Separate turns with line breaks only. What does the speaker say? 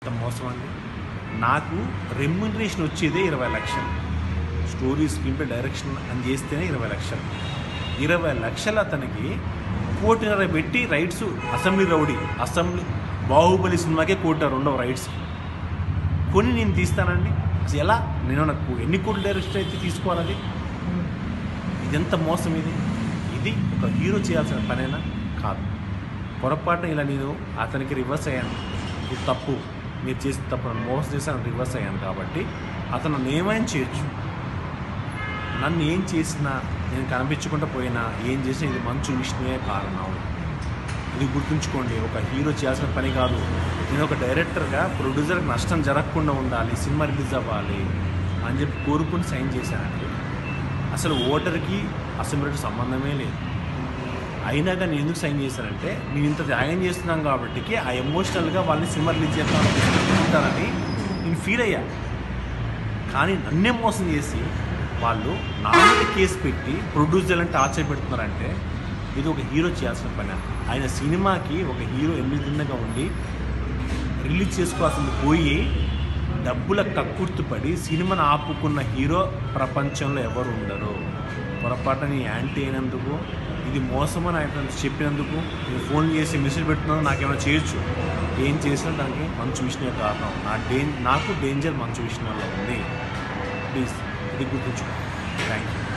మోసం అండి నాకు రెమ్యునరేషన్ వచ్చేదే ఇరవై లక్షలు స్టోరీ స్క్రీన్ పై డైరెక్షన్ అని చేస్తేనే ఇరవై లక్షలు ఇరవై లక్షలు అతనికి కోటిన్నర పెట్టి rights assembly rowdy assembly Baahubali సినిమాకే కోటారు ఉండవు రైట్స్ కొని నేను తీస్తానండి అసలు ఎలా నేను నాకు ఎన్ని కోట్లు డైరెక్షన్ అయితే తీసుకోవాలని ఇదెంత మోసం ఇది ఇది ఒక హీరో చేయాల్సిన పనేనా కాదు పొరపాటున ఇలా నేను అతనికి రివర్స్ అయ్యాను ఇది తప్పు మీరు చేసిన తప్పు నన్ను మోసం చేశాను రివర్స్ అయ్యాను కాబట్టి అతను నన్ను ఏమైనా చేయొచ్చు నన్ను ఏం చేసినా నేను కనిపించకుండా పోయినా ఏం చేసినా ఇది మంచు విష్ణువే కారణం ఇది గుర్తుంచుకోండి ఒక హీరో చేయాల్సిన పని కాదు నేను ఒక డైరెక్టర్గా ప్రొడ్యూసర్కి నష్టం జరగకుండా ఉండాలి సినిమా రిలీజ్ అవ్వాలి అని చెప్పి కోరుకుని సైన్ చేశానండి అసలు ఓటర్కి అసెంబ్లీకి సంబంధమే లేదు అయినా కానీ నేను ఎందుకు సైన్ చేశానంటే నేను ఇంత త్యాగం చేస్తున్నాం కాబట్టి ఆ ఎమోషనల్గా వాళ్ళని సినిమా రిలీజ్ చేస్తానని నేను ఫీల్ అయ్యా కానీ నన్నే మోసం చేసి వాళ్ళు నా మీద కేసు పెట్టి ప్రొడ్యూసర్ టార్చర్ పెడుతున్నారంటే ఇది ఒక హీరో చేయాల్సిన పని ఆయన సినిమాకి ఒక హీరో ఎనిమిది దిన్నగా ఉండి రిలీజ్ చేసుకోవాల్సింది పోయి డబ్బుల కక్కుర్తుపడి సినిమాను ఆపుకున్న హీరో ప్రపంచంలో ఎవరు ఉండరు పొరపాటుని యాంటీ అయినందుకు ఇది మోసమని ఆయన చెప్పినందుకు నేను ఫోన్ చేసి మెసేజ్ పెడుతున్నాను నాకేమైనా చేయొచ్చు ఏం చేసినా దానికి మంచు విష్ణువే కారణం నా డే నాకు డేంజర్ మంచు విష్ణువులో ఉంది ప్లీజ్ ఇది గుర్తుంచుకో థ్యాంక్ యూ